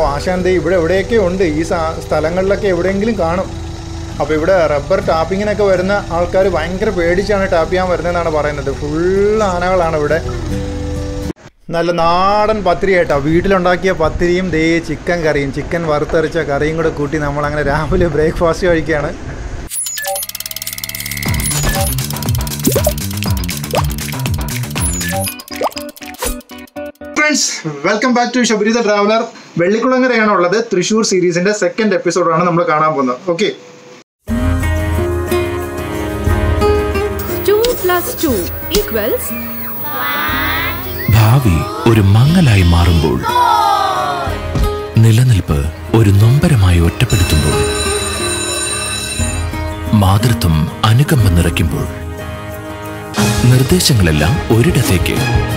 ആശാന്തി ഇവിടെ എവിടെയൊക്കെ ഉണ്ട് ഈ സാ- സ്ഥലങ്ങളിലൊക്കെ എവിടെയെങ്കിലും കാണും അപ്പോൾ ഇവിടെ റബ്ബർ ടാപ്പിങ്ങിനൊക്കെ വരുന്ന ആൾക്കാർ ഭയങ്കര പേടിച്ചാണ് ടാപ്പ് ചെയ്യാൻ വരുന്നതെന്നാണ് പറയുന്നത് ഫുൾ ആനകളാണ് ഇവിടെ നല്ല നാടൻ പത്തിരി കേട്ടോ വീട്ടിലുണ്ടാക്കിയ പത്തിരിയും ദേ ചിക്കൻ കറിയും ചിക്കൻ വറുത്തരച്ച കറിയും കൂടെ കൂട്ടി നമ്മൾ അങ്ങനെ രാവിലെ ബ്രേക്ക്ഫാസ്റ്റ് കഴിക്കുകയാണ് friends welcome back to Sabaritha traveller വെള്ളിക്കുളങ്ങരയാണ് ഉള്ളത് തൃശ്ശൂർ സീരീസിന്റെ സെക്കൻഡ് എപ്പിസോഡാണ് നമ്മൾ കാണാൻ പോകുന്നത് ഓക്കെ 2 plus 2 equals ഭാവി ഒരു മങ്ങലായി മാറുമ്പോൾ നിലനിൽപ്പ് ഒരു നൊമ്പരമായി ഒറ്റപ്പെടുത്തുമ്പോൾ മാതൃത്വം അനുകമ്പ നിറയ്ക്കുമ്പോൾ നിർദ്ദേശങ്ങളെല്ലാം ഒരിടത്തേക്ക്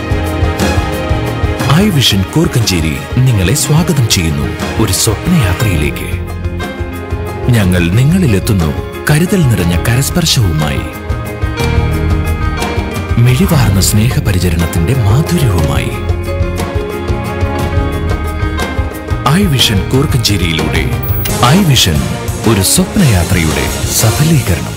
ഐ വിഷൻ കൂർക്കഞ്ചേരി നിങ്ങളെ സ്വാഗതം ചെയ്യുന്നു ഒരു സ്വപ്നയാത്രയിലേക്ക് ഞങ്ങൾ നിങ്ങളിലെത്തുന്നു കരുതൽ നിറഞ്ഞ കരസ്പർശവുമായി മിഴിവാർന്ന സ്നേഹപരിചരണത്തിന്റെ മാധുര്യവുമായി ഐ വിഷൻ കൂർക്കഞ്ചേരിയിലൂടെ ഐ വിഷൻ ഒരു സ്വപ്നയാത്രയുടെ സഫലീകരണം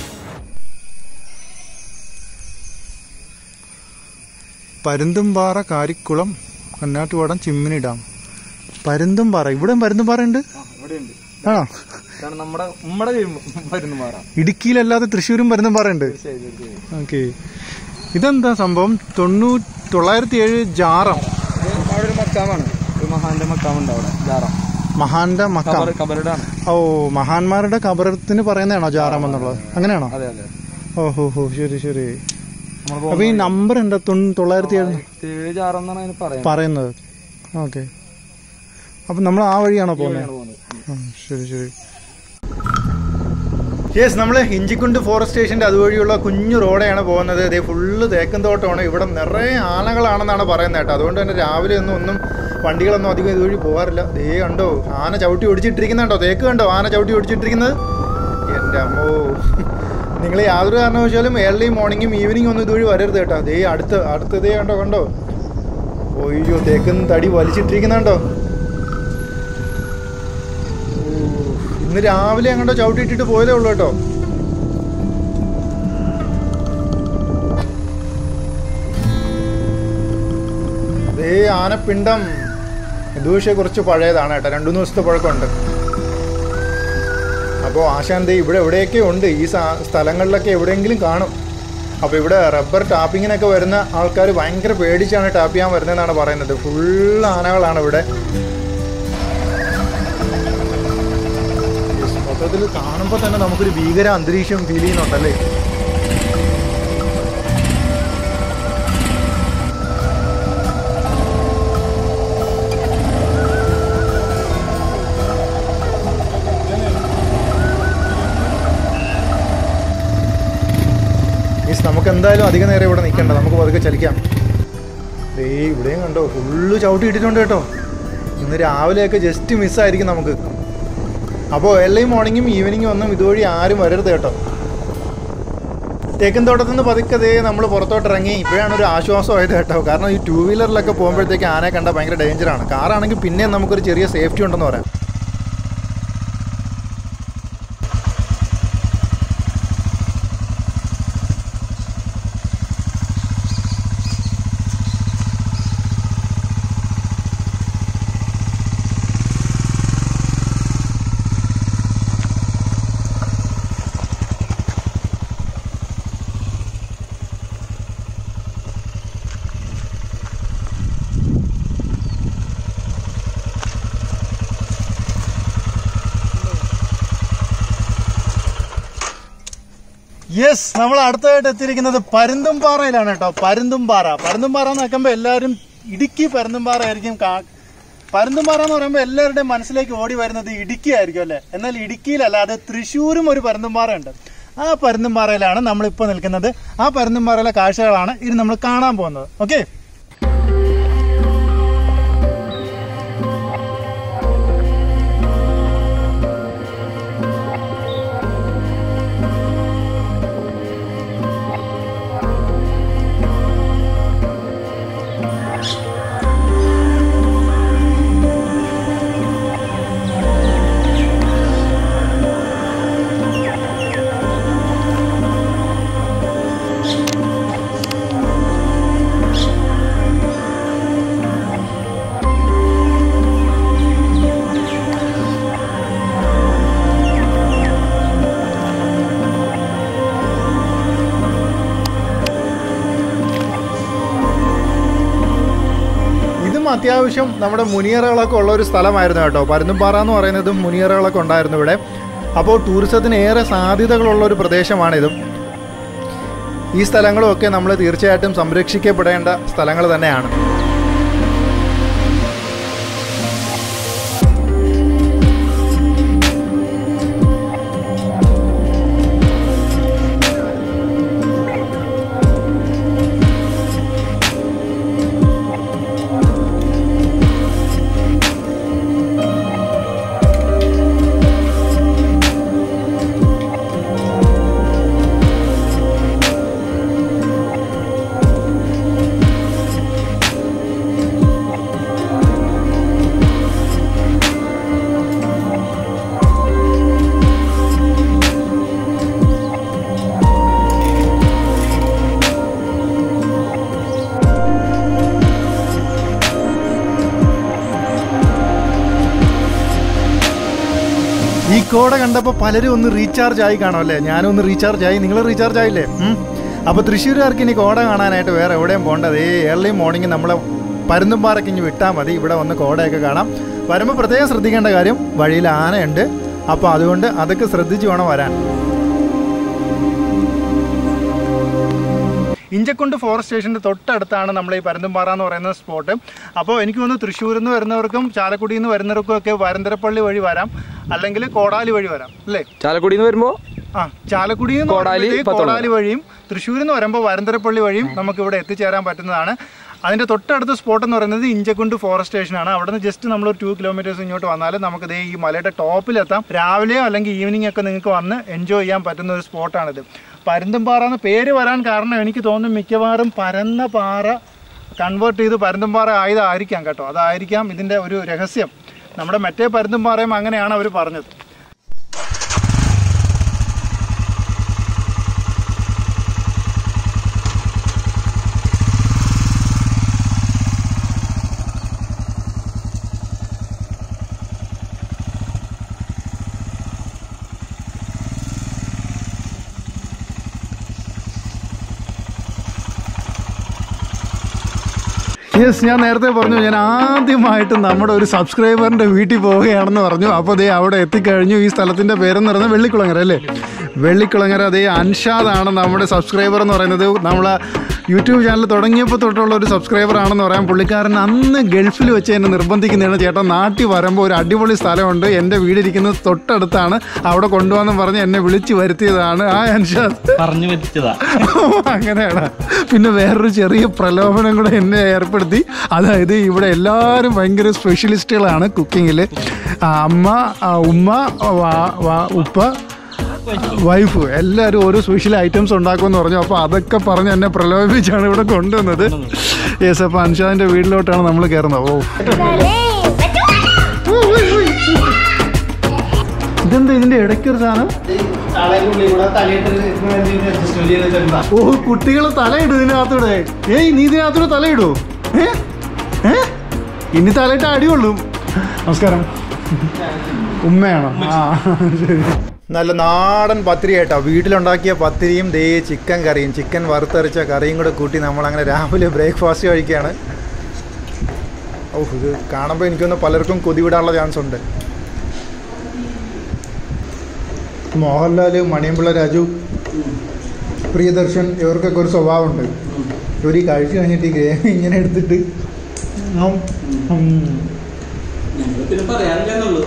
പരുന്തുംപാറ കാരിക്കുളം കന്നാട്ടുപാടം ചിമ്മിനി ഡാം പരുന്തുംപാറ ഇവിടെ പരുന്തുംപാറ ഉണ്ട് ഇവിടെയുണ്ട് ആണോ കാരണം നമ്മുടെ നമ്മുടെ മരുന്ന് മാറാം ഇടുക്കിയിലല്ലാതെ തൃശ്ശൂരും പരുന്തുംപാറ ഉണ്ട് ഓക്കെ ഇതെന്താ സംഭവം തൊണ്ണൂ തൊള്ളായിരത്തി ഏഴ് ജാറം അവിടെ ഒരു മക്കാമാണ് ഒരു മഹാന്റെ മക്കാമുണ്ട് അവിടെ ജാറം മഹാന്റെ മക്കാം കബർ കബറുടെ ആണ് ഓ മഹാന്മാരുടെ കബറത്തിന് പറയുന്നതാണോ ജാറം എന്നുള്ളത് അങ്ങനെയാണോ അതെ അതെ ഓ ഹോ ഹോ ശരി ശരി നമ്മൾ അപ്പൊ ഈ നമ്പർ എന്താ തൊണ്ണൂ- തൊള്ളായിരത്തി ഏഴ് ഏഴ് ജാറം എന്നാണ് അതിന് പറയുന്നത് പറയുന്നത് ഓക്കെ അപ്പൊ നമ്മൾ ആ വഴിയാണോ പോകുന്നത് ആണ് പോകുന്നത് ആ, ശരി ശരി യെസ് നമ്മൾ ഇഞ്ചിക്കുണ്ട് ഫോറസ്റ്റ് സ്റ്റേഷൻ്റെ അതുവഴിയുള്ള കുഞ്ഞു റോഡാണ് പോകുന്നത് ഇതേ ഫുള്ള് തേക്കും തോട്ടമാണ് ഇവിടെ നിറയെ ആനകളാണെന്നാണ് പറയുന്നത് കേട്ടോ അതുകൊണ്ട് തന്നെ രാവിലെ ഒന്നും ഒന്നും വണ്ടികളൊന്നും അധികം ഇതുവഴി പോകാറില്ല ദേ കണ്ടോ ആന ചവിട്ടി ഒടിച്ചിട്ടിരിക്കുന്നുണ്ടോ തേക്ക് കണ്ടോ ആന ചവിട്ടി ഒടിച്ചിട്ടിരിക്കുന്നത് എൻ്റെ അമ്മോ നിങ്ങൾ യാതൊരു കാരണവശാലും ഏർലി മോർണിംഗും ഈവനിങ്ങും ഒന്നും ഇതുവഴി വരരുത് കേട്ടോ ദേ അടുത്ത് അടുത്ത് ദേ കണ്ടോ കണ്ടോ ഒയ്യോ തേക്കും തടി വലിച്ചിട്ടിരിക്കുന്നുണ്ടോ ഇന്ന് രാവിലെ അങ്ങോട്ടോ ചവിട്ടിയിട്ടിട്ട് പോയതേ ഉള്ളൂ കേട്ടോ അതേ ആനപ്പിണ്ടം ഇത് പക്ഷേ കുറച്ച് പഴയതാണ് കേട്ടോ രണ്ടു മൂന്ന് ദിവസത്തെ പഴക്കമുണ്ട് അപ്പോൾ ആശാന്തി ഇവിടെ എവിടെയൊക്കെ ഉണ്ട് ഈ സാ- സ്ഥലങ്ങളിലൊക്കെ എവിടെയെങ്കിലും കാണും അപ്പോൾ ഇവിടെ റബ്ബർ ടാപ്പിങ്ങിനൊക്കെ വരുന്ന ആൾക്കാർ ഭയങ്കര പേടിച്ചാണ് ടാപ്പ് ചെയ്യാൻ വരുന്നതെന്നാണ് പറയുന്നത് ഫുൾ ആനകളാണ് ഇവിടെ മൊത്തത്തിൽ കാണുമ്പോൾ തന്നെ നമുക്കൊരു ഭീകര അന്തരീക്ഷം ഫീൽ ചെയ്യുന്നുണ്ടല്ലേ മീൻസ് നമുക്ക് എന്തായാലും അധിക നേരം ഇവിടെ നിൽക്കണ്ട നമുക്ക് പതുക്കെ ചലിക്കാം ദേ ഇവിടെയും കണ്ടോ ഫുള്ള് ചവിട്ടി ഇട്ടിട്ടുണ്ട് കേട്ടോ ഇന്ന് രാവിലെയൊക്കെ ജസ്റ്റ് മിസ്സായിരിക്കും നമുക്ക് അപ്പോൾ ഏർലി മോർണിംഗും ഈവനിങ്ങും ഒന്നും ഇതുവഴി ആരും വരരുത് കേട്ടോ തേക്കൻ തോട്ടത്തിൽ നിന്ന് പതുക്കെ ദേ നമ്മൾ പുറത്തോട്ട് ഇറങ്ങി ഇപ്പോഴാണ് ഒരു ആശ്വാസമായത് കേട്ടോ കാരണം ഈ ടൂ വീലറിലൊക്കെ പോകുമ്പോഴത്തേക്ക് ആനയെ കണ്ടാൽ ഭയങ്കര ഡേഞ്ചറാണ് കാറാണെങ്കിൽ പിന്നെയും നമുക്കൊരു ചെറിയ സേഫ്റ്റി ഉണ്ടെന്ന് പറയാം യെസ് നമ്മൾ അടുത്തതായിട്ട് എത്തിയിരിക്കുന്നത് പരുന്തുംപാറയിലാണ് കേട്ടോ പരുന്തുംപാറ പരുന്തുംപാറ എന്ന് വെക്കുമ്പോൾ എല്ലാവരും ഇടുക്കി പരുന്തുംപാറ ആയിരിക്കും കാ- പരുന്തുംപാറ എന്ന് പറയുമ്പോൾ എല്ലാവരുടെയും മനസ്സിലേക്ക് ഓടി വരുന്നത് ഇടുക്കി ആയിരിക്കും അല്ലേ എന്നാൽ ഇടുക്കിയിലല്ലാതെ തൃശ്ശൂരും ഒരു പരുന്തുംപാറ ഉണ്ട് ആ പരുന്തുംപാറയിലാണ് നമ്മളിപ്പോൾ നിൽക്കുന്നത് ആ പരുന്തുംപാറയിലെ കാഴ്ചകളാണ് ഇനി നമ്മൾ കാണാൻ പോകുന്നത് ഓക്കെ അത്യാവശ്യം നമ്മുടെ മുനിയറകളൊക്കെ ഉള്ള ഒരു സ്ഥലമായിരുന്നു കേട്ടോ പരുന്തുംപാറ എന്ന് പറയുന്നത് മുനിയറകളൊക്കെ ഉണ്ടായിരുന്നു ഇവിടെ അപ്പോൾ ടൂറിസത്തിന് ഏറെ സാധ്യതകളുള്ള ഒരു പ്രദേശമാണിതും ഈ സ്ഥലങ്ങളുമൊക്കെ നമ്മൾ തീർച്ചയായിട്ടും സംരക്ഷിക്കപ്പെടേണ്ട സ്ഥലങ്ങൾ തന്നെയാണ് ഈ കോട കണ്ടപ്പോൾ പലരും ഒന്ന് റീചാർജ് ആയി കാണും അല്ലേ ഞാനും ഒന്ന് റീചാർജ് ആയി നിങ്ങൾ റീചാർജ് ആയില്ലേ ഉം. അപ്പോൾ തൃശ്ശൂരുകാർക്ക് ഇനി കോട കാണാനായിട്ട് വേറെ എവിടെയും പോകേണ്ടത് ഈ ഏർലി മോർണിംഗ് നമ്മൾ പരുന്തുംപാറയ്ക്ക് ഇനി വിട്ടാൽ മതി ഇവിടെ വന്ന് കോടയൊക്കെ കാണാം വരുമ്പോൾ പ്രത്യേകം ശ്രദ്ധിക്കേണ്ട കാര്യം വഴിയിൽ ആനയുണ്ട് അപ്പോൾ അതുകൊണ്ട് അതൊക്കെ ശ്രദ്ധിച്ച് വേണം വരാൻ ഇഞ്ചക്കുണ്ട് ഫോറസ്റ്റ് സ്റ്റേഷൻ്റെ തൊട്ടടുത്താണ് നമ്മൾ ഈ പരുന്തുംപാറ എന്ന് പറയുന്ന സ്പോട്ട് അപ്പോൾ എനിക്ക് തോന്നുന്നു തൃശ്ശൂരിൽ നിന്ന് വരുന്നവർക്കും ചാലക്കുടിയിൽ നിന്ന് വരുന്നവർക്കും ഒക്കെ വരന്തരപ്പള്ളി വഴി വരാം അല്ലെങ്കിൽ കോടാലി വഴി വരാം അല്ലേ ചാലക്കുടിയിൽ നിന്ന് വരുമ്പോ ആ ചാലക്കുടിയിൽ നിന്ന് കോടാലി, വരുമ്പോഴത്തേക്ക് പത്തോളം. കോടാലി വഴിയും തൃശ്ശൂരിൽ നിന്ന് വരുമ്പോൾ വരന്തരപ്പള്ളി വഴിയും നമുക്ക് ഇവിടെ എത്തിച്ചേരാൻ പറ്റുന്നതാണ് അതിൻ്റെ തൊട്ടടുത്ത സ്പോട്ട് എന്ന് പറയുന്നത് ഇഞ്ചക്കുണ്ട് ഫോറസ്റ്റ് സ്റ്റേഷനാണ് അവിടെ നിന്ന് ജസ്റ്റ് നമ്മൾ ടു കിലോമീറ്റേഴ്സ് ഇങ്ങോട്ട് വന്നാൽ നമുക്ക് ദേ ഈ മലയുടെ ടോപ്പിലെത്താം രാവിലെയോ അല്ലെങ്കിൽ ഈവനിങ് ഒക്കെ നിങ്ങൾക്ക് വന്ന് എൻജോയ് ചെയ്യാൻ പറ്റുന്ന ഒരു സ്പോട്ടാണിത് പരുന്തുംപാറ എന്ന് പേര് വരാൻ കാരണം എനിക്ക് തോന്നുന്നു മിക്കവാറും പരന്ന പാറ കൺവേർട്ട് ചെയ്ത് പരുന്തുംപാറ ആയതായിരിക്കാം കേട്ടോ അതായിരിക്കാം ഇതിൻ്റെ ഒരു രഹസ്യം നമ്മുടെ മറ്റേ പരുന്തുംപാറയും അങ്ങനെയാണ് അവർ പറഞ്ഞത് യെസ് ഞാൻ നേരത്തെ പറഞ്ഞു ഞാൻ ആദ്യമായിട്ട് നമ്മുടെ ഒരു സബ്സ്ക്രൈബറിൻ്റെ വീട്ടിൽ പോവുകയാണെന്ന് പറഞ്ഞു അപ്പോൾ ദേ അവിടെ എത്തിക്കഴിഞ്ഞു ഈ സ്ഥലത്തിൻ്റെ പേരെന്ന് പറയുന്നത് വെള്ളിക്കുളങ്ങര അല്ലേ വെള്ളിക്കുളങ്ങര അതേ അൻഷാദാണ് നമ്മുടെ സബ്സ്ക്രൈബർ എന്ന് പറയുന്നത് നമ്മളെ യൂട്യൂബ് ചാനൽ തുടങ്ങിയപ്പോൾ തൊട്ടുള്ള ഒരു സബ്സ്ക്രൈബർ ആണെന്ന് പറയാം പുള്ളിക്കാരൻ അന്ന് ഗൾഫിൽ വെച്ച് എന്നെ നിർബന്ധിക്കുന്നതാണ് ചേട്ടാ നാട്ടിൽ വരുമ്പോൾ ഒരു അടിപൊളി സ്ഥലമുണ്ട് എൻ്റെ വീടിരിക്കുന്നത് തൊട്ടടുത്താണ് അവിടെ കൊണ്ടുവന്ന് പറഞ്ഞ് എന്നെ വിളിച്ച് വരുത്തിയതാണ് ആ അൻഷാദ് പറഞ്ഞു പറ്റിച്ചതാ അങ്ങനെയാണ് പിന്നെ വേറൊരു ചെറിയ പ്രലോഭനം കൂടെ എന്നെ ഏർപ്പെടുത്തി അതായത് ഇവിടെ എല്ലാവരും ഭയങ്കര സ്പെഷ്യലിസ്റ്റുകളാണ് കുക്കിങ്ങിൽ അമ്മ ആ, ഉമ്മ വാ- വാ- ഉപ്പ വൈഫ് എല്ലാവരും ഓരോ സ്പെഷ്യൽ ഐറ്റംസ് ഉണ്ടാക്കുമെന്ന് പറഞ്ഞു അപ്പോൾ അതൊക്കെ പറഞ്ഞ് എന്നെ പ്രലോഭിപ്പിച്ചാണ് ഇവിടെ കൊണ്ടുവന്നത് യെസ് അപ്പോൾ അൻഷാദിൻ്റെ വീട്ടിലോട്ടാണ് നമ്മൾ കയറുന്നത് ഓ ഇതെന്താ ഇതിൻ്റെ ഇടയ്ക്കൊരു സാധനം ഓ കുട്ടികൾ തലയിടും ഇതിനകത്തൂടെ ഏയ് നീ ഇതിനകത്തൂടെ തലയിടൂ ഏ ഏ ഇനി തലയിട്ട് അടിയുള്ളൂ നമസ്കാരം ഉമ്മയാണോ ആ ശരി നല്ല നാടൻ പത്തിരി കേട്ടോ വീട്ടിലുണ്ടാക്കിയ പത്തിരിയും ദേ ചിക്കൻ കറിയും ചിക്കൻ വറുത്തരച്ച കറിയും കൂടെ കൂട്ടി നമ്മളങ്ങനെ രാവിലെ ബ്രേക്ക്ഫാസ്റ്റ് കഴിക്കുകയാണ് ഓ ഇത് കാണുമ്പോൾ എനിക്കൊന്ന് പലർക്കും കൊതിവിടാനുള്ള ചാൻസ് ഉണ്ട് മോഹൻലാൽ മണിയമ്പിള്ള രാജു പ്രിയദർശൻ ഇവർക്കൊക്കെ ഒരു സ്വഭാവമുണ്ട് ഇവർ ഈ കഴിച്ചു കഴിഞ്ഞിട്ട് ഈ ഗ്രേവി ഇങ്ങനെ എടുത്തിട്ട് ഉം, ഉം. പിന്നെ പറയാനില്ലെന്നുള്ളൂ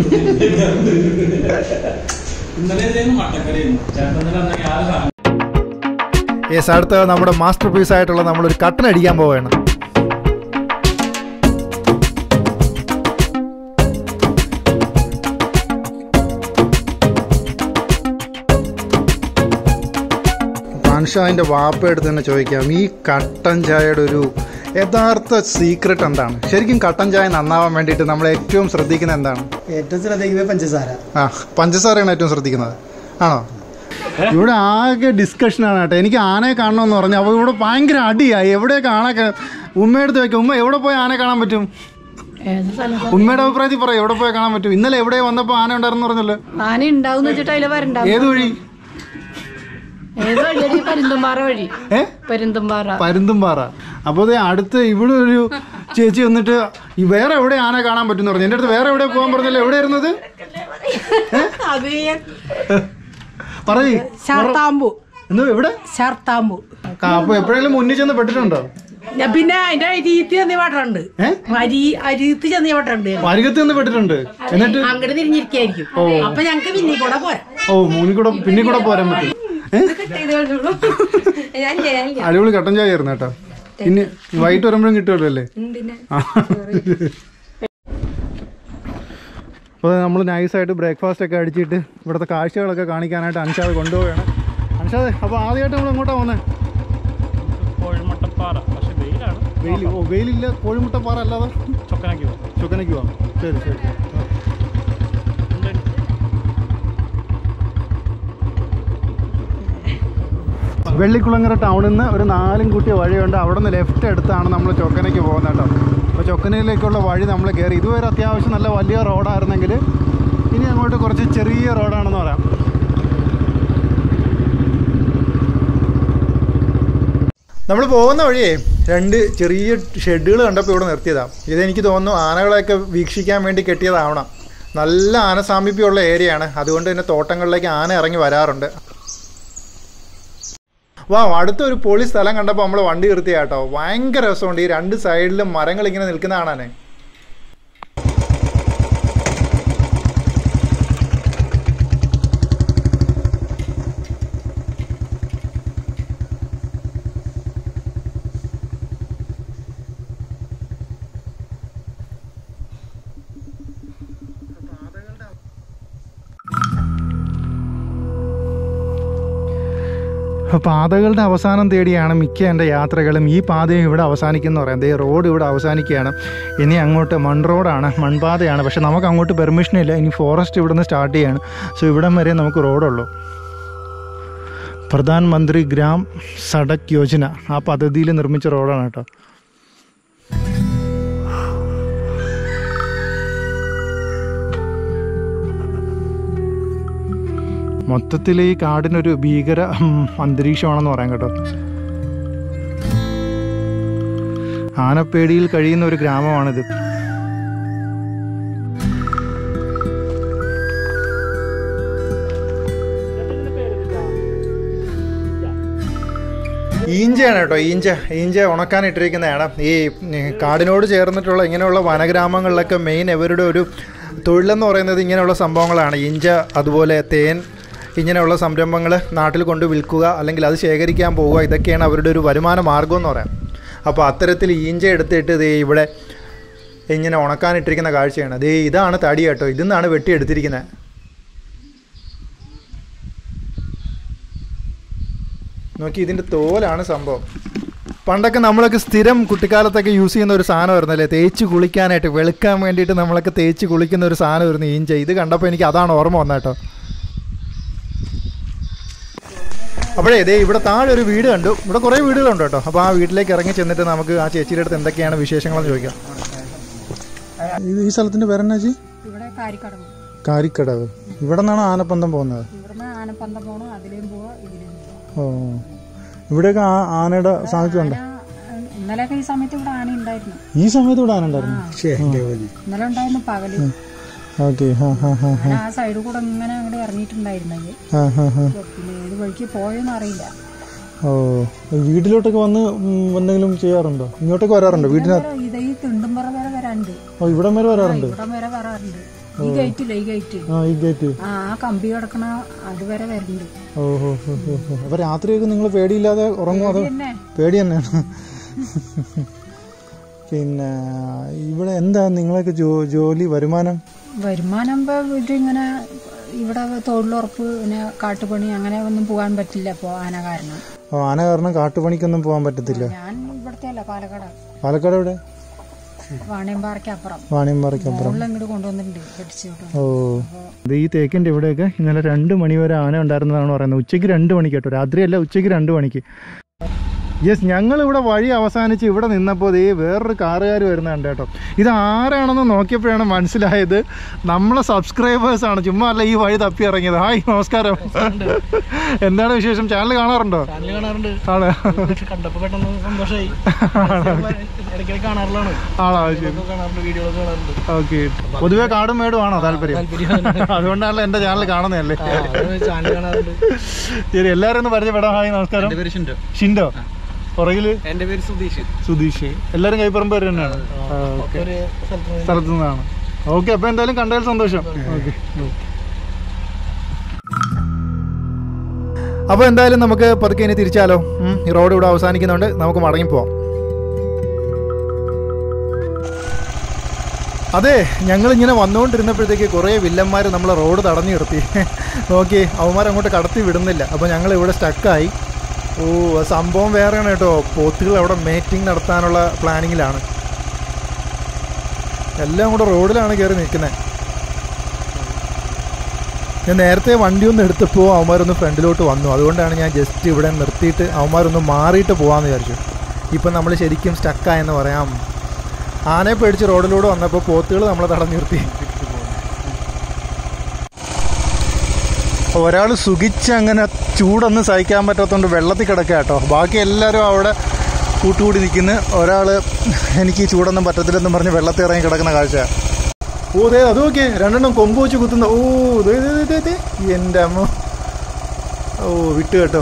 ഇന്നലെ മട്ടക്കറിയായിരുന്നു ചേട്ടൻ തന്നെ ആറ് സാധനം യെസ് അടുത്ത നമ്മുടെ മാസ്റ്റർ പീസ് ആയിട്ടുള്ള നമ്മളൊരു കട്ടൻ അടിക്കാൻ പോവുകയാണ് പാൻഷാവിൻ്റെ വാപ്പ എടുത്ത് തന്നെ ചോദിക്കാം ഈ കട്ടൻ ചായയുടെ ഒരു യഥാർത്ഥ സീക്രട്ട് എന്താണ് ശരിക്കും കട്ടൻ ചായ നന്നാവാൻ വേണ്ടിയിട്ട് നമ്മൾ ഏറ്റവും ശ്രദ്ധിക്കുന്നത് എന്താണ് ഏറ്റവും ശ്രദ്ധിക്കുന്നത് പഞ്ചസാര ആ പഞ്ചസാരയാണ് ഏറ്റവും ശ്രദ്ധിക്കുന്നത് ആണോ ഇവിടെ ആകെ ഡിസ്കഷനാണ് കേട്ടോ എനിക്ക് ആനയെ കാണണമെന്ന് പറഞ്ഞു അപ്പോൾ ഇവിടെ ഭയങ്കര അടിയായി എവിടെയൊക്കെ ആന ഉമ്മയെടുത്ത് വെക്കാം ഉമ്മ എവിടെ പോയി ആനയെ കാണാൻ പറ്റും ഉമ്മയുടെ അഭിപ്രായത്തിൽ പറയാം എവിടെ പോയി കാണാൻ പറ്റും ഇന്നലെ എവിടെ വന്നപ്പോൾ ആന ഉണ്ടായിരുന്നു പറഞ്ഞല്ലോ ആന ഉണ്ടാവും വെച്ചിട്ട് അതിലെ വരണ്ടാവും ഏത് വഴി ഏത് വഴിയടി പരുന്തുംപാറ വഴി ഏ പരുന്തുംപാറ പരുന്തുംപാറ അപ്പോൾ ദേ അടുത്ത് ഇവിടെ ഒരു ചേച്ചി വന്നിട്ട് ഈ വേറെ എവിടെ ആന കാണാൻ പറ്റുമെന്ന് പറഞ്ഞു എൻ്റെ അടുത്ത് വേറെ എവിടെ പോകാൻ പറഞ്ഞല്ലോ എവിടെ ഇരുന്നത് അത് പറയ് ശർത്താമ്പു എന്ന് എവിടെ ശർത്താമ്പു ആ, അപ്പൊ എപ്പോഴെങ്കിലും മുന്നിൽ ചെന്ന് പെട്ടിട്ടുണ്ടോ ഞാൻ പിന്നെ അതിന്റെ അരിയത്ത് ചെന്ന് പാട്ടുണ്ട് ഏ അരി അരിയത്ത് ചെന്ന് പാട്ടുണ്ട് അരികത്ത് നിന്ന് പെട്ടിട്ടുണ്ട് എന്നിട്ട് അങ്ങോട്ട് തിരിഞ്ഞിരിക്കായിരിക്കും അപ്പൊ ഞങ്ങക്ക് പിന്നെ കൂടെ പോരാ ഓ മൂന്നിൽ കൂടെ പിന്നിൽ കൂടെ പോരാൻ പറ്റും ഏ? അടിപൊളി കട്ടൻ ചായ ആയിരുന്നു കേട്ടോ ഇനി വൈകിട്ട് വരുമ്പോഴും കിട്ടുമല്ലോ അല്ലേ അപ്പോൾ നമ്മൾ നൈസായിട്ട് ബ്രേക്ക്ഫാസ്റ്റ് ഒക്കെ അടിച്ചിട്ട് ഇവിടുത്തെ കാഴ്ചകളൊക്കെ കാണിക്കാനായിട്ട് അൻഷാദ് കൊണ്ടുപോവുകയാണ് അൻഷാദ് അപ്പോൾ ആദ്യമായിട്ട് നമ്മൾ എങ്ങോട്ടാണ് പോകുന്നത് കോഴിമുട്ടപ്പാറ പക്ഷെ വെയിലാണ് വെയിൽ ഓ വെയിലില്ല കോഴിമുട്ടപ്പാറ അല്ലാതെ ചൊക്കനാക്കി പോകും ചുക്കനയ്ക്ക് പോവാം ശരി ശരി ആ. വെള്ളിക്കുളങ്ങര ടൗണിൽ നിന്ന് ഒരു നാലും കുട്ടിയ വഴിയുണ്ട് അവിടെ നിന്ന് ലെഫ്റ്റ് എടുത്താണ് നമ്മൾ ചൊക്കനയ്ക്ക് പോകുന്നത് കേട്ടോ അപ്പോൾ ചൊക്കനയിലേക്കുള്ള വഴി നമ്മൾ കയറി ഇതുവരെ അത്യാവശ്യം നല്ല വലിയ റോഡായിരുന്നെങ്കിൽ ഇനി അങ്ങോട്ട് കുറച്ച് ചെറിയ റോഡാണെന്ന് പറയാം നമ്മൾ പോകുന്ന വഴിയേ രണ്ട് ചെറിയ ഷെഡുകൾ കണ്ടപ്പോൾ ഇവിടെ നിർത്തിയതാണ് ഇതെനിക്ക് തോന്നുന്നു ആനകളെയൊക്കെ വീക്ഷിക്കാൻ വേണ്ടി കെട്ടിയതാവണം നല്ല ആന സാമീപ്യമുള്ള ഏരിയയാണ് അതുകൊണ്ട് തന്നെ തോട്ടങ്ങളിലേക്ക് ആന ഇറങ്ങി വരാറുണ്ട് വാ അടുത്തൊരു പൊളി സ്ഥലം കണ്ടപ്പോൾ നമ്മൾ വണ്ടി നിർത്തിയ കേട്ടോ ഭയങ്കര രസമുണ്ട് ഈ രണ്ട് സൈഡിലും മരങ്ങൾ ഇങ്ങനെ നിൽക്കുന്ന കാണാനേ പാതകളുടെ അവസാനം തേടിയാണ് മിക്ക എൻ്റെ യാത്രകളും ഈ പാതയും ഇവിടെ അവസാനിക്കുന്ന പറയാം ദേ റോഡ് ഇവിടെ അവസാനിക്കുകയാണ് ഇനി അങ്ങോട്ട് മൺ റോഡാണ് മൺപാതയാണ് പക്ഷെ നമുക്ക് അങ്ങോട്ട് പെർമിഷൻ ഇല്ല ഇനി ഫോറസ്റ്റ് ഇവിടെ നിന്ന് സ്റ്റാർട്ട് ചെയ്യാണ് സോ ഇവിടം വരെ നമുക്ക് റോഡുള്ളൂ പ്രധാൻ മന്ത്രി ഗ്രാം സഡക് യോജന ആ പദ്ധതിയിൽ നിർമ്മിച്ച റോഡാണ് കേട്ടോ മൊത്തത്തിൽ ഈ കാടിനൊരു ഭീകര ഉം, അന്തരീക്ഷമാണെന്ന് പറയാം കേട്ടോ ആനപ്പേടിയിൽ കഴിയുന്ന ഒരു ഗ്രാമമാണിത് ഈഞ്ചയാണ് കേട്ടോ ഈഞ്ച ഈഞ്ച ഉണക്കാൻ ഇട്ടിരിക്കുന്നതാണ് ഈ ഈ കാടിനോട് ചേർന്നിട്ടുള്ള ഇങ്ങനെയുള്ള വനഗ്രാമങ്ങളിലൊക്കെ മെയിൻ ഇവരുടെ ഒരു തൊഴിലെന്ന് പറയുന്നത് ഇങ്ങനെയുള്ള സംഭവങ്ങളാണ് ഇഞ്ച അതുപോലെ തേൻ ഇങ്ങനെയുള്ള സംരംഭങ്ങൾ നാട്ടിൽ കൊണ്ട് വിൽക്കുക അല്ലെങ്കിൽ അത് ശേഖരിക്കാൻ പോവുക ഇതൊക്കെയാണ് അവരുടെ ഒരു വരുമാന മാർഗം എന്ന് പറയാം അപ്പോൾ അത്തരത്തിൽ ഈഞ്ച എടുത്തിട്ട് ദേ ഇവിടെ ഇങ്ങനെ ഉണക്കാനിട്ടിരിക്കുന്ന കാഴ്ചയാണ് ദേ ഇതാണ് തടി കേട്ടോ ഇതിൽ നിന്നാണ് വെട്ടിയെടുത്തിരിക്കുന്നത് നോക്കി ഇതിൻ്റെ തോലാണ് സംഭവം പണ്ടൊക്കെ നമ്മളൊക്കെ സ്ഥിരം കുട്ടിക്കാലത്തൊക്കെ യൂസ് ചെയ്യുന്ന ഒരു സാധനമായിരുന്നു അല്ലേ തേച്ച് കുളിക്കാനായിട്ട് വെളുക്കാൻ വേണ്ടിയിട്ട് നമ്മളൊക്കെ തേച്ച് കുളിക്കുന്ന ഒരു സാധനമായിരുന്നു ഈഞ്ച ഇത് കണ്ടപ്പോൾ എനിക്ക് അതാണ് ഓർമ്മ വന്നത് കേട്ടോ അപ്പോഴേ ഇതേ ഇവിടെ താഴെ ഒരു വീട് കണ്ടു ഇവിടെ കുറേ വീടുകളുണ്ട് കേട്ടോ അപ്പോൾ ആ വീട്ടിലേക്ക് ഇറങ്ങി ചെന്നിട്ട് നമുക്ക് ആ ചേച്ചിയുടെ അടുത്ത് എന്തൊക്കെയാണ് വിശേഷങ്ങളെന്ന് ചോദിക്കാം ഇത് ഈ സ്ഥലത്തിൻ്റെ പേരെന്നാ ചേച്ചി ഇവിടെ കാരിക്കടവ് കാരിക്കടവ് ഇവിടെ നിന്നാണ് ആനപ്പന്തം പോകുന്നത് ഇവിടുന്ന് ആനപ്പന്തം പോണു അതിലേം പോവാ ഇതിലേം പോവാ ഓ ഇവിടെയൊക്കെ ആ ആനയുടെ സാന്നിധ്യമുണ്ട് ആന, ഇന്നലെയൊക്കെ ഈ സമയത്ത് ഇവിടെ ആന ഉണ്ടായിരുന്നു ഈ സമയത്ത് ഇവിടെ ആന ഉണ്ടായിരുന്നു ഇന്നലെ ഉണ്ടായിരുന്നു പകല് ഓക്കെ ഹാ ഹാ ഹാ ആന ആ സൈഡിൽ കൂടെ ഇങ്ങനെ അങ്ങോട്ട് ഇറങ്ങിയിട്ടുണ്ടായിരുന്നത് ഹാ ഹാ ഹാ പിന്നെ ഏത് വഴിക്ക് പോയെന്ന് അറിയില്ല ഓ വീട്ടിലോട്ടൊക്കെ വന്ന് ഉം, എന്തെങ്കിലും ചെയ്യാറുണ്ടോ ഇങ്ങോട്ടൊക്കെ വരാറുണ്ടോ വീട്ടിനകത്ത് ഇത് ഈ തിണ്ടുംപറ വരെ വരാണ്ട് ഓ ഇവിടം വരെ വരാറുണ്ട് ഇവിടം വരെ വരാറുണ്ട് ഈ ഗേറ്റില്ല ഈ ഗേറ്റ് ആ ഈ ഗേറ്റ് ആ ആ കമ്പി കിടക്കണ അതുവരെ വരുന്നുണ്ട് ഓ ഹോ ഹോ ഹോ ഹോ. അപ്പൊ രാത്രിയൊക്കെ നിങ്ങൾ പേടിയില്ലാതെ ഉറങ്ങുമോ അതോ പിന്നെ പേടി തന്നെയാണ് പിന്നെ ഇവിടെ എന്താ നിങ്ങളൊക്കെ ജോ ജോലി വരുമാനം വരുമാനം ഇപ്പൊ ഇതിങ്ങനെ ഇവിടെ തൊഴിലുറപ്പ് പിന്നെ കാട്ടുപണി അങ്ങനെ ഒന്നും പോകാൻ പറ്റില്ല ഇപ്പോൾ ആന കാരണം ഓ ആന കാരണം കാട്ടുപണിക്കൊന്നും പോകാൻ പറ്റത്തില്ല ഞാൻ ഇവിടുത്തെ അല്ല പാലക്കാട് പാലക്കാട് എവിടെ വാണിയമ്പാറയ്ക്ക് അപ്പുറം വാണിയമ്പാറയ്ക്കപ്പുറം മുകളിൽ ഇങ്ങോട്ട് കൊണ്ടുവന്നിട്ടുണ്ട് പിടിച്ചിട്ട് ഓ ഇത് ഈ തേക്കിൻ്റെ ഇവിടെയൊക്കെ ഇന്നലെ രണ്ട് മണി വരെ ആന ഉണ്ടായിരുന്നതാണ് പറയുന്നത് ഉച്ചയ്ക്ക് രണ്ട് മണിക്ക് കേട്ടോ രാത്രിയല്ല ഉച്ചയ്ക്ക് രണ്ട് മണിക്ക് യെസ് ഞങ്ങൾ ഇവിടെ വഴി അവസാനിച്ച് ഇവിടെ നിന്നപ്പോൾ ദേ വേറൊരു കാറുകാർ വരുന്നുണ്ട് കേട്ടോ ഇത് ആരാണെന്ന് നോക്കിയപ്പോഴാണ് മനസ്സിലായത് നമ്മളെ സബ്സ്ക്രൈബേഴ്സ് ആണ് ചുമ്മാ അല്ല ഈ വഴി തപ്പി ഇറങ്ങിയത് ഹായ് നമസ്കാരം എന്താണ് വിശേഷം ചാനൽ കാണാറുണ്ടോ ചാനൽ കാണാറുണ്ട് ആണ് കണ്ടപ്പോ പെട്ടെന്ന് സന്തോഷമായി ഇടയ്ക്കിടയ്ക്ക് കാണാറുള്ളതാണ് ആണോ ശരി കാണാറുണ്ട് വീഡിയോകളൊക്കെ കാണാറുണ്ട് ഓക്കെ പൊതുവെ കാടും മേടും ആണോ താല്പര്യം അതുകൊണ്ടാണല്ലോ എൻ്റെ ചാനൽ കാണുന്നതല്ലേ ചാനൽ കാണാറുണ്ട് ശരി എല്ലാവരും ഒന്ന് പരിചയപ്പെടാം ഹായ് നമസ്കാരം പേര് ഷിൻഡോ ഷിൻഡോ പുറകില് എന്റെ പേര് സുധീഷ് സുധീഷ് എല്ലാവരും കൈപ്പറമ്പ് പേര് തന്നെയാണ് ഓക്കെ ഒരു സ്ഥലത്ത് നിന്ന് സ്ഥലത്തു നിന്നാണ് ഓക്കെ അപ്പോൾ എന്തായാലും കണ്ടതിൽ സന്തോഷം ഓക്കെ അപ്പോൾ എന്തായാലും നമുക്ക് പതുക്കെ ഇനി തിരിച്ചാലോ ഉം, ഈ റോഡ് ഇവിടെ അവസാനിക്കുന്നുണ്ട് നമുക്ക് മടങ്ങിപ്പോവാം അതെ ഞങ്ങൾ ഇങ്ങനെ വന്നുകൊണ്ടിരുന്നപ്പോഴത്തേക്ക് കുറേ വില്ലന്മാർ നമ്മളെ റോഡ് തടഞ്ഞു നിർത്തി നോക്കി അവന്മാർ അങ്ങോട്ട് കടത്തി വിടുന്നില്ല അപ്പോൾ ഞങ്ങൾ ഇവിടെ സ്റ്റക്കായി ഓ ആ സംഭവം വേറെയാണ് കേട്ടോ പോത്തുകൾ അവിടെ മേറ്റിംഗ് നടത്താനുള്ള പ്ലാനിങ്ങിലാണ് എല്ലാം കൂടെ റോഡിലാണ് കയറി നിൽക്കുന്നത് ഞാൻ നേരത്തെ വണ്ടി ഒന്ന് എടുത്തപ്പോൾ അവന്മാരൊന്ന് ഫ്രണ്ടിലോട്ട് വന്നു അതുകൊണ്ടാണ് ഞാൻ ജസ്റ്റ് ഇവിടെ നിർത്തിയിട്ട് അവന്മാരൊന്ന് മാറിയിട്ട് പോകാമെന്ന് വിചാരിച്ചു ഇപ്പം നമ്മൾ ശരിക്കും സ്റ്റക്കായെന്ന് പറയാം ആനയെ പേടിച്ച് റോഡിലൂടെ വന്നപ്പോൾ പോത്തുകൾ നമ്മളെ തടഞ്ഞു നിർത്തി ഒരാൾ സുഖിച്ച് അങ്ങനെ ചൂടൊന്നും സഹിക്കാൻ പറ്റാത്തതുകൊണ്ട് വെള്ളത്തിൽ കിടക്കുക കേട്ടോ ബാക്കി എല്ലാവരും അവിടെ കൂട്ടുകൂടി നിൽക്കുന്നു ഒരാൾ എനിക്ക് ഈ ചൂടൊന്നും പറ്റത്തില്ലെന്നും പറഞ്ഞ് വെള്ളത്തിൽ ഇറങ്ങി കിടക്കുന്ന കാഴ്ച ഓ ദേ അത് നോക്കിയേ രണ്ടെണ്ണം കൊമ്പ് വെച്ച് കുത്തുന്ന ഓ ദേ ദേ ദേ, ദേ ദേ എൻ്റെ അമ്മ ഓ വിട്ടു കേട്ടോ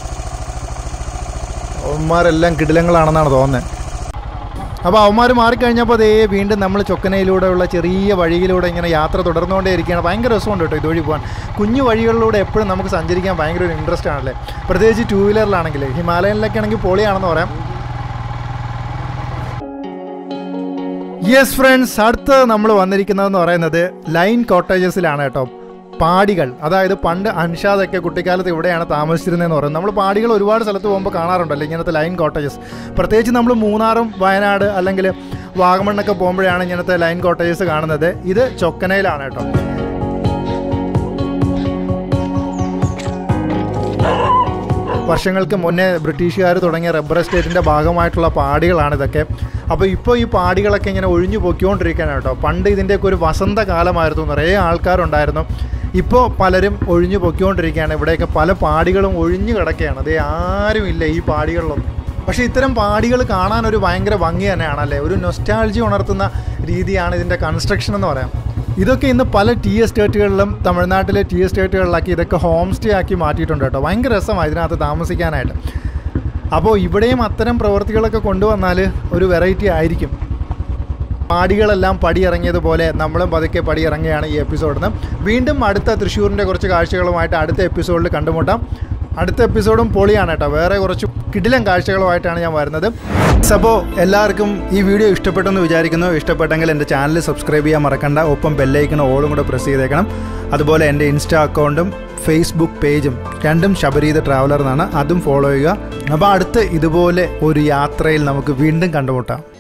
അവന്മാരെല്ലാം കിടിലങ്ങളാണെന്നാണ് തോന്നുന്നത് അപ്പോൾ അവന്മാർ മാറിക്കഴിഞ്ഞപ്പോൾ അതേ വീണ്ടും നമ്മൾ ചൊക്കനയിലൂടെയുള്ള ചെറിയ വഴിയിലൂടെ ഇങ്ങനെ യാത്ര തുടർന്നുകൊണ്ടേ ഇരിക്കുകയാണ് ഭയങ്കര രസമുണ്ട് കേട്ടോ ഇതുവഴി പോകാൻ കുഞ്ഞു വഴികളിലൂടെ എപ്പോഴും നമുക്ക് സഞ്ചരിക്കാൻ ഭയങ്കര ഒരു ഇൻട്രസ്റ്റ് ആണല്ലേ പ്രത്യേകിച്ച് ടൂ വീലറിലാണെങ്കിൽ ഹിമാലയനിലൊക്കെ ആണെങ്കിൽ പൊളിയാണെന്ന് പറയാം യെസ് ഫ്രണ്ട്സ് അടുത്ത് നമ്മൾ വന്നിരിക്കുന്നതെന്ന് പറയുന്നത് ലൈൻ കോട്ടേജസിലാണ് കേട്ടോ പാടികൾ അതായത് പണ്ട് അൻഷാദൊക്കെ കുട്ടിക്കാലത്ത് ഇവിടെയാണ് താമസിച്ചിരുന്നതെന്ന് പറയുന്നത് നമ്മൾ പാടികൾ ഒരുപാട് സ്ഥലത്ത് പോകുമ്പോൾ കാണാറുണ്ടല്ലോ ഇങ്ങനത്തെ ലൈൻ കോട്ടേജസ് പ്രത്യേകിച്ച് നമ്മൾ മൂന്നാറും വയനാട് അല്ലെങ്കിൽ വാഗമണ്ണൊക്കെ പോകുമ്പോഴാണ് ഇങ്ങനത്തെ ലൈൻ കോട്ടേജസ് കാണുന്നത് ഇത് ചൊക്കനയിലാണ് കേട്ടോ വർഷങ്ങൾക്ക് മുന്നേ ബ്രിട്ടീഷുകാർ തുടങ്ങിയ റബ്ബർ എസ്റ്റേറ്റിൻ്റെ ഭാഗമായിട്ടുള്ള പാടികളാണ് ഇതൊക്കെ അപ്പോൾ ഇപ്പോൾ ഈ പാടികളൊക്കെ ഇങ്ങനെ ഒഴിഞ്ഞു പൊയ്ക്കൊണ്ടിരിക്കുകയാണ് കേട്ടോ പണ്ട് ഇതിൻ്റെയൊക്കെ ഒരു വസന്തകാലമായിരുന്നു നിറയെ ആൾക്കാരുണ്ടായിരുന്നു ഇപ്പോൾ പലരും ഒഴിഞ്ഞു പൊയ്ക്കൊണ്ടിരിക്കുകയാണ് ഇവിടെയൊക്കെ പല പാടികളും ഒഴിഞ്ഞു കിടക്കുകയാണ് അതേ ആരും ഇല്ല ഈ പാടികളിലൊന്നും പക്ഷേ ഇത്തരം പാടികൾ കാണാൻ ഒരു ഭയങ്കര ഭംഗി തന്നെയാണല്ലേ ഒരു നൊസ്റ്റാൾജി ഉണർത്തുന്ന രീതിയാണ് ഇതിൻ്റെ കൺസ്ട്രക്ഷൻ എന്ന് പറയാം ഇതൊക്കെ ഇന്ന് പല ടീ എസ്റ്റേറ്റുകളിലും തമിഴ്നാട്ടിലെ ടീ എസ്റ്റേറ്റുകളിലാക്കി ഇതൊക്കെ ഹോം സ്റ്റേ ആക്കി മാറ്റിയിട്ടുണ്ട് കേട്ടോ ഭയങ്കര രസമാണ് ഇതിനകത്ത് താമസിക്കാനായിട്ട് അപ്പോൾ ഇവിടെയും അത്തരം പ്രവൃത്തികളൊക്കെ കൊണ്ടുവന്നാൽ ഒരു വെറൈറ്റി ആയിരിക്കും പാടികളെല്ലാം പടിയിറങ്ങിയതുപോലെ നമ്മളും പതുക്കെ പടിയിറങ്ങിയാണ് ഈ എപ്പിസോഡിൽ നിന്ന് വീണ്ടും അടുത്ത തൃശ്ശൂരിൻ്റെ കുറച്ച് കാഴ്ചകളുമായിട്ട് അടുത്ത എപ്പിസോഡിൽ കണ്ടുമുട്ടാം അടുത്ത എപ്പിസോഡും പൊളിയാണ് കേട്ടോ വേറെ കുറച്ച് കിടിലം കാഴ്ചകളുമായിട്ടാണ് ഞാൻ വരുന്നത് അപ്പോൾ എല്ലാവർക്കും ഈ വീഡിയോ ഇഷ്ടപ്പെട്ടെന്ന് വിചാരിക്കുന്നു ഇഷ്ടപ്പെട്ടെങ്കിൽ എൻ്റെ ചാനൽ സബ്സ്ക്രൈബ് ചെയ്യാൻ മറക്കണ്ട ഒപ്പം ബെല്ലൈക്കണം ഓളും കൂടെ പ്രസ് ചെയ്തേക്കണം അതുപോലെ എൻ്റെ ഇൻസ്റ്റാ അക്കൗണ്ടും ഫേസ്ബുക്ക് പേജും രണ്ടും ശബരീത ട്രാവലർ എന്നാണ് അതും ഫോളോ ചെയ്യുക അപ്പോൾ അടുത്ത് ഇതുപോലെ ഒരു യാത്രയിൽ നമുക്ക് വീണ്ടും കണ്ടുമുട്ടാം